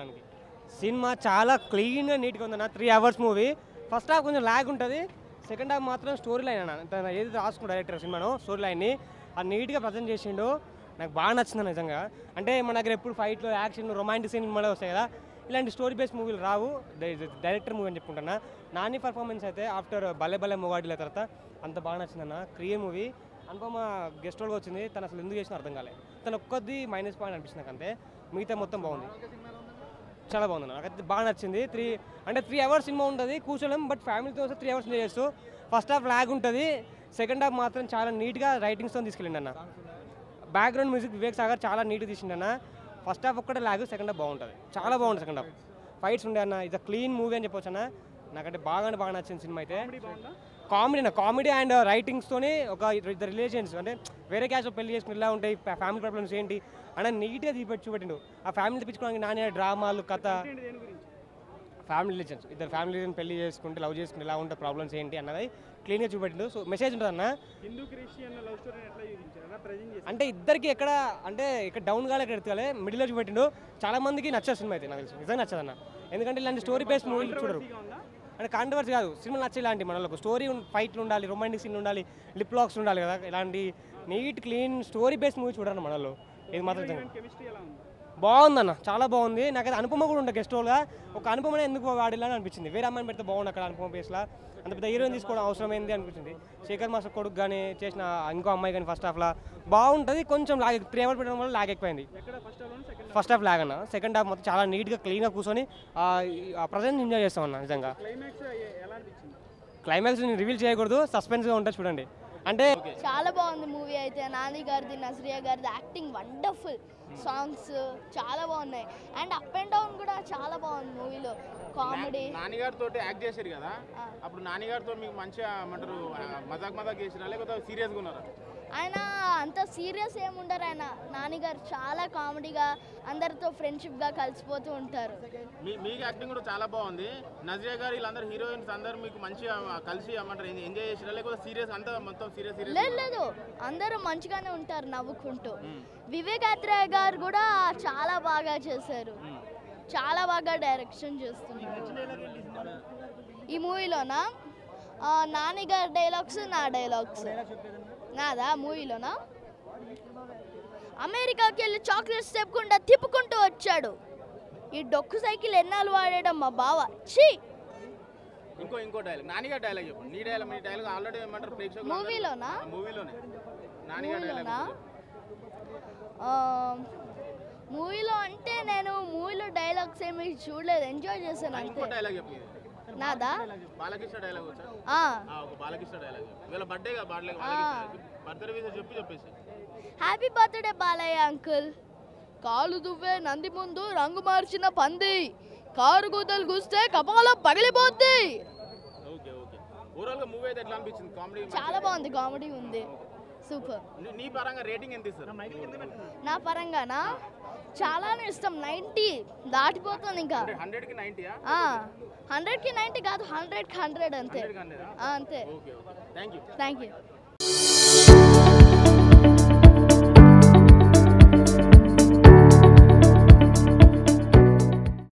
చూడడానికి సినిమా చాలా క్లీన్గా నీట్గా ఉందన్న three hours movie first half కొంచెం ల్యాగ్ ఉంటుంది సెకండ్ హాఫ్ మాత్రం స్టోరీ లైన్ అన్న తన ఏది రాసుకున్న డైరెక్టర్ సినిమాను స్టోరీ లైన్ని అది నీట్గా ప్రజెంట్ చేసిండు నాకు బాగా నచ్చింది నిజంగా అంటే మన దగ్గర ఎప్పుడు ఫైట్లు యాక్షన్ రొమాంటిక్ సినిమాలు వస్తాయి కదా ఇలాంటి స్టోరీ బేస్ మూవీలు రావు డైరెక్టర్ మూవీ అని చెప్పుకుంటున్నా నాని పర్ఫార్మెన్స్ అయితే ఆఫ్టర్ భలే భలే మొగాడిల తర్వాత అంత బాగా నచ్చిందన్న క్రియ మూవీ అనుపమ గెస్ట్ రోల్గా వచ్చింది తను అసలు ఎందుకు చేసినా అర్థం కాలేదు తను ఒక్కది మైనస్ పాయింట్ అనిపిస్తుంది నాకు అంతే మిగతా మొత్తం బాగుంది చాలా బాగుంది నాకైతే బాగా నచ్చింది త్రీ అంటే త్రీ అవర్స్ సినిమా ఉంటుంది కూర్చోలేం బట్ ఫ్యామిలీతో వస్తే త్రీ అవర్స్ ఎంజాయ్ చేస్తూ ఫస్ట్ హాఫ్ లాగ్ ఉంటుంది సెకండ్ హాఫ్ మాత్రం చాలా నీట్గా రైటింగ్స్తో తీసుకెళ్ళండి అన్న బ్యాక్గ్రౌండ్ మ్యూజిక్ వివేక్ సాగర్ చాలా నీట్గా తీసిండు అన్న ఫస్ట్ హాఫ్ ఒక్కటే లాగ్ సెకండ్ హాఫ్ బాగుంటుంది చాలా బాగుంటుంది సెకండ్ హాఫ్ ఫైట్స్ ఉండే అన్న ఇది క్లీన్ మూవీ అని చెప్పొచ్చు అన్న నాకంటే బాగా అంటే బాగా నచ్చింది సినిమా అయితే కామెడీ అన్న కామెడీ అండ్ రైటింగ్స్తోనే ఒక ఇద్దరు రిలేషన్స్ అంటే వేరే క్యాస్ట్ పెళ్లి చేసుకుని ఇలా ఉంటాయి ఫ్యామిలీ ప్రాబ్లమ్స్ ఏంటి అన్న నీట్గా తీపెట్టి చూపెట్టిండు ఆ ఫ్యామిలీ తెప్పించుకోవడానికి నాని డ్రామాలు కథ ఫ్యామిలీ రిలేషన్స్ ఇద్దరు ఫ్యామిలీ పెళ్లి చేసుకుంటే లవ్ చేసుకుంటే ఇలా ఉంటే ప్రాబ్లమ్స్ ఏంటి అన్నది క్లీన్గా చూపెట్టిండు సో మెసేజ్ ఉంటుంది అన్న హిందూ క్రిస్టియన్ లవ్ స్టోరీ ఎట్లా చూపించారు ప్రజెంట్ చేసి అంటే ఇద్దరికి ఎక్కడ అంటే ఇక్కడ డౌన్ కాలే ఎక్కడ ఎత్తుకాలే మిడిల్లో చూపెట్టిండు చాలా మందికి నచ్చే సినిమా అయితే నాకు తెలిసి నిజంగా నచ్చదన్న ఎందుకంటే ఇలాంటి స్టోరీ బేస్ మూవీలు చూడరు ఉందా అంటే కాంట్రవర్సీ కాదు సినిమా నచ్చే ఇలాంటి మనకు స్టోరీ ఫైట్లు ఉండాలి రొమాంటిక్ సీన్ ఉండాలి లిప్ లాక్స్ ఉండాలి కదా ఇలాంటి neat clean story base movie చూడండి మనలో ఇది మాత్రం నిజంగా. కెమిస్ట్రీ ఎలా ఉంది బాగుందన్న చాలా బాగుంది నాకైతే అనుపమ కూడా ఉండే గెస్ట్ రోల్గా ఒక అనుపమనే ఎందుకు వాడిలా అని అనిపించింది వేరే అమ్మాయిని పెడితే బాగుంది అక్కడ అనుపమ బేస్లా అంత పెద్ద హీరోయిన్ తీసుకోవడం అవసరం ఏంది అనిపించింది శేఖర్ మాస్టర్ కొడుకు కానీ చేసిన ఇంకో అమ్మాయి కానీ ఫస్ట్ హాఫ్లా బాగుంటుంది కొంచెం లాగ్ త్రీ అవర్స్ పెట్టడం వల్ల లాగ్ ఎక్కువైంది ఎక్కడ first half second first half lag అన్న సెకండ్ హాఫ్ మొత్తం చాలా నీట్గా క్లీన్గా కూర్చొని ప్రజెంట్ ఎంజాయ్ చేస్తాం అన్న నిజంగా క్లైమాక్స్ ఎలా అనిపించింది క్లైమాక్స్ నేను రివీల్ చేయకూడదు సస్పెన్స్గా ఉంటుంది చూడండి అంటే చాలా బాగుంది మూవీ అయితే నాని గారిది నజరియా గారిది యాక్టింగ్ వండర్ఫుల్ సాంగ్స్ చాలా బాగున్నాయి అండ్ అప్ అండ్ డౌన్ కూడా చాలా బాగుంది మూవీలో కామెడీ నాన్నగారితో యాక్ట్ చేశారు కదా అప్పుడు నాన్నగారితో మీకు మంచిగా ఏమంటారు ఆ, మజాక్ మజాక్ చేసిరా లేకపోతే సీరియస్గా ఉన్నారా ఆయన అంత సీరియస్ ఏముండరు ఆయన నాన్నగారు చాలా కామెడీగా అందరితో ఫ్రెండ్షిప్గా కలిసిపోతూ ఉంటారు మీ మీకు యాక్టింగ్ కూడా చాలా బాగుంది నజరియా గారు వీళ్ళందరూ హీరోయిన్స్ అందరూ మీకు మంచిగా కలిసి ఏమంటారు ఎంజాయ్ చేసిరా లేకపోతే సీరియస్ అంతా మొత్తం సీరియస్ సీరియస్ లేదు లేదు అందరూ మంచిగానే ఉంటారు నవ్వుకుంటూ వివేకాత్రేయ గారు కూడా చాలా బాగా చేశారు చాలా బాగా డైరెక్షన్ చేస్తున్నారు ఈ మూవీలోనా ఆ, నాని గారి డైలాగ్స్ నా డైలాగ్స్ నాదా మూవీలోనా అమెరికాకి వెళ్ళి చాక్లెట్స్ తెప్పకుండా తిప్పుకుంటూ వచ్చాడు ఈ డొక్కు సైకిల్ ఎన్నాళ్ళు వాడడం మా బావ ఛీ ఇంకో ఇంకో డైలాగ్ నానిగారు డైలాగ్ చెప్పండి నీ డైలాగ్ మీ డైలాగ్ ఆల్రెడీ ఏమంటారు ప్రేక్షకులు మూవీలోనా మూవీలోనే నానిగారు డైలాగ్ మూవీలోనా ఆ, మూవీలో అంటే నేను మూవీలో డైలాగ్స్ ఏమి చూడలేదు ఎంజాయ్ చేశాను ఇంకో అంతే డైలాగ్ చెప్పి నాదా బాలకృష్ణ డైలాగ్ వచ్చా ఆ, ఆ, ఒక బాలకృష్ణ డైలాగ్ ఇవాళ బర్త్డేగా బాలకృష్ణ బర్త్డే విషయం చెప్పి చెప్పేసి హ్యాపీ బర్త్డే బాలయ్య అంకుల్ కాలు దువ్వే నంది ముందు రంగు మార్చిన పంది కారు గుద్దలు గుస్తే కపాలం పగిలిపోద్ది ఓకే ఓకే ఓవరాల్గా మూవీ అయితే ఎట్లా అనిపించింది కామెడీ చాలా బాగుంది కామెడీ ఉంది సూపర్ నీ పరంగా రేటింగ్ ఎంత ఇస్తారు నా పరంగానా చాలానే ఇష్టం నైంటీ దాటిపోతుంది ఇంకా హండ్రెడ్కి నైంటీయా హండ్రెడ్కి నైంటీ కాదు హండ్రెడ్కి హండ్రెడ్ అంతే హండ్రెడ్కి హండ్రెడా ఆ, అంతే okay okay thank you thank you